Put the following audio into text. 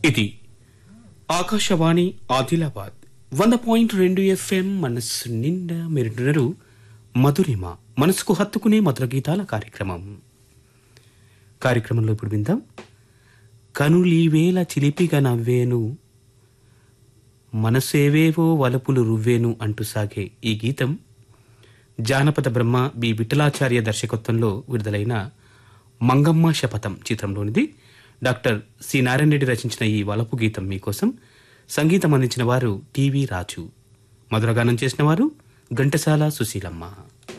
ఇది ఆకాశవాణి ఆదిలాబాద్ వంద పాయింట్ రెండు ఎఫ్ఎం మనస్సు నిండా మీరుంటున్నారు మధురిమ మనసుకు హత్తుకునే మధుర గీతాల కార్యక్రమం కార్యక్రమంలో ఇప్పుడు విందాం కనులీవేళ చిలిపిగా నవ్వేను మనసేవేవో వలపులు రువ్వేను అంటూ సాగే ఈ గీతం జానపద బ్రహ్మ బి విఠలాచార్య దర్శకత్వంలో విడుదలైన మంగమ్మ శపథం చిత్రంలోనిది డాక్టర్ సి నారాయణ రెడ్డి రచించిన ఈ వలపు గీతం మీకోసం సంగీతం అందించిన వారు టివి రాజు మధురగానం చేసిన వారు ఘంటసాల సుశీలమ్మ